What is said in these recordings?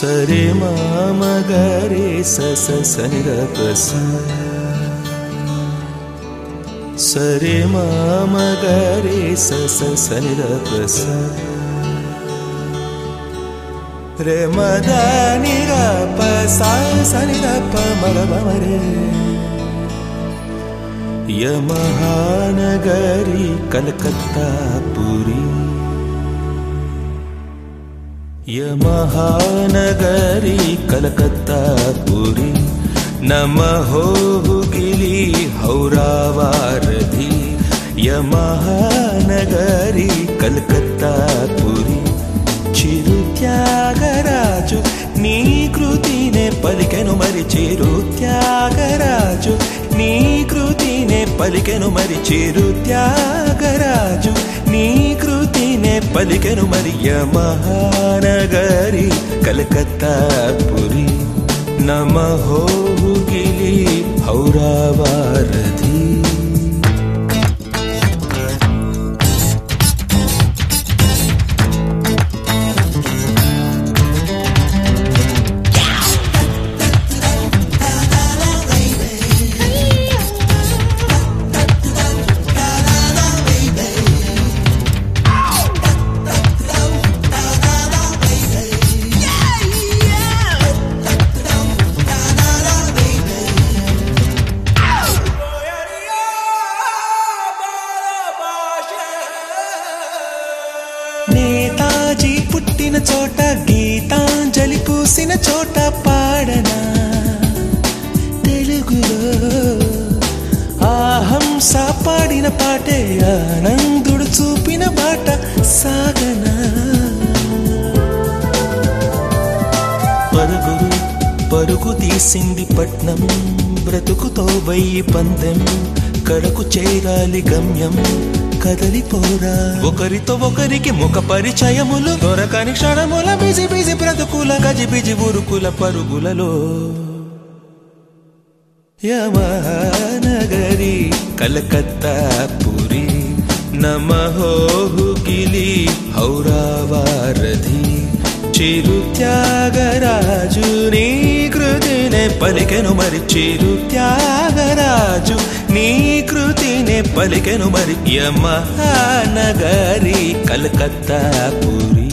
సరే మామగరే సస సనిద పస సరే మామగరే సస సనిద పస రే మదని ర పస సనిద ప మగ మరే యమహానగరి కలకత్తా పురి యమహానగరి కలకత్తా పురి నమహో గిలి హౌరావారధి యమహానగరి కలకత్తా పురి చిరు త్యాగరాజు నీ కృతినే పలికెను మరి చిరు త్యాగరాజు నీ కృతినే పలికెను మరి చిరు త్యాగరాజు నీ కృతినే పలికెను మరి మహానగరి కలకత్తా పురి నమహో గిలి హౌరావారధి నేతాజీ పుట్టిన చోట గీతాంజలి పూసిన చోట పాడనా తెలుగులో ఆహంస పాడిన పాటే ఆనందుడు చూపిన బాట సాగనా పరుగురు పరుగు తీసింది పట్నం బ్రతుకుతో వయ్యి పందెం కడకు చేరాలి గమ్యం కదలిపోరా ఒకరితో ఒకరికి ముఖ పరిచయములు దొరకని క్షణముల బిజి బిజి బ్రతుకుల గజి బిజి ఉరుకుల పరుగులలో యమనగరి కలకత్తా పురి నమహో గిలి హౌరావారధి చిరు త్యాగరాజు నీ కృతినే పలికెను మరి చిరు త్యాగరాజు నీ కృతినే పలికెను మరి యమహానగరి కలకత్తా పురి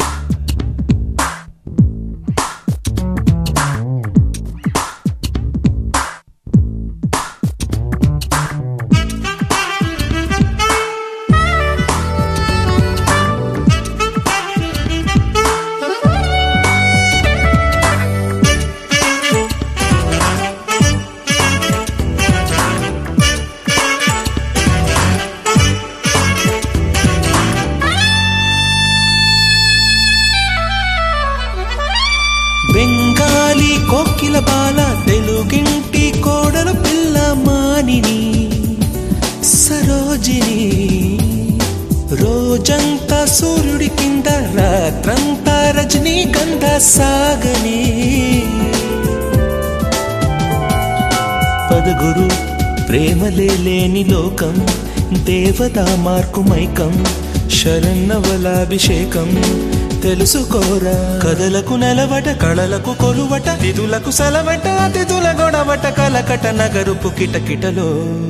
బెంగాలీ కోకిల బాల తెలుగింటి కోడలు పిల్ల మానిని సరోజిని రోజంతా సూర్యుడి కింద రాత్రంతా రజనీ గంధ సాగని పదగురు ప్రేమలే లేని లోకం దేవతా మార్కు మైకం శరన్నవలాభిషేకం తెలుసుకోరా కథలకు నెలవట కళలకు కొలువట నిధులకు సెలవట అతిథుల గొడవట కలకట నగరుపు కిటకిటలో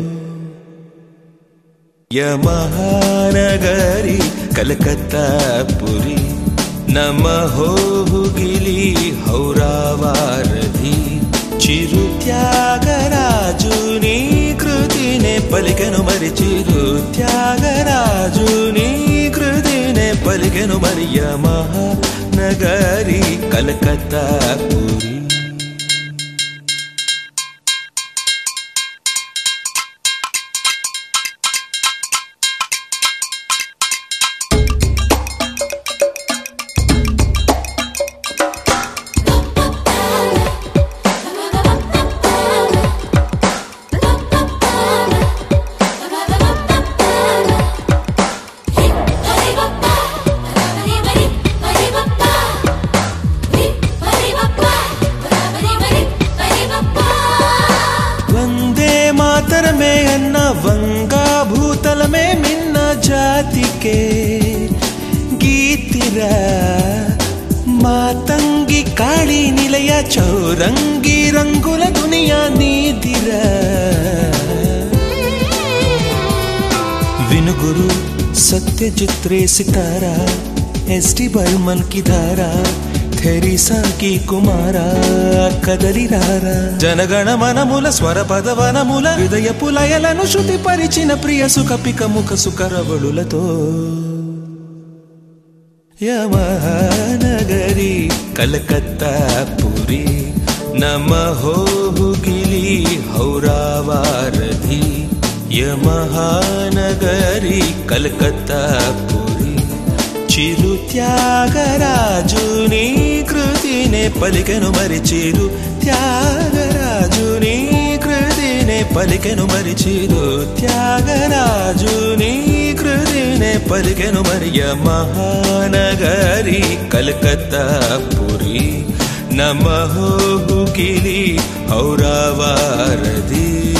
యమహానగరి కలకత్తా పురి నమహో గిలి హౌరావారధి చిరు త్యాగరాజు నీ కృతినే పలికెను మరి చిరు త్యాగరాజు నీ కృతినే పలికెను మరి యమహానగరి కలకత్తా పురి వందే మాతరమే అన్న వంగా భూతలమే మిన్న జాతికే గీతిరా మాతంగి కా చౌరంగి రంగుల దునియా నీదిరా వినుగురు సత్యజిత్ రే సితారా ఎస్టి బర్మన్ కి ధారా థెరిసా కి కుమారా కదలి రారా జనగణ మనముల స్వర పదవనముల హృదయ పులయలను శృతి పరిచిన ప్రియ సుఖ పిక ముఖ సుకరవళులతో యమహానగరి కలకత్తా పురి నమహోహుగిలి హౌరావారధి యమహానగరి కలకత్తా పురి చిరు త్యాగరాజుని కృతినే పలికెను మరి చిరు త్యాగరాజుని కృతినే పలికెను మరి చిరు త్యాగరాజుని కృతినే పలికెను మరి మహానగరి కలకత్తా పురి నమహోహుకిలి హౌరావారధి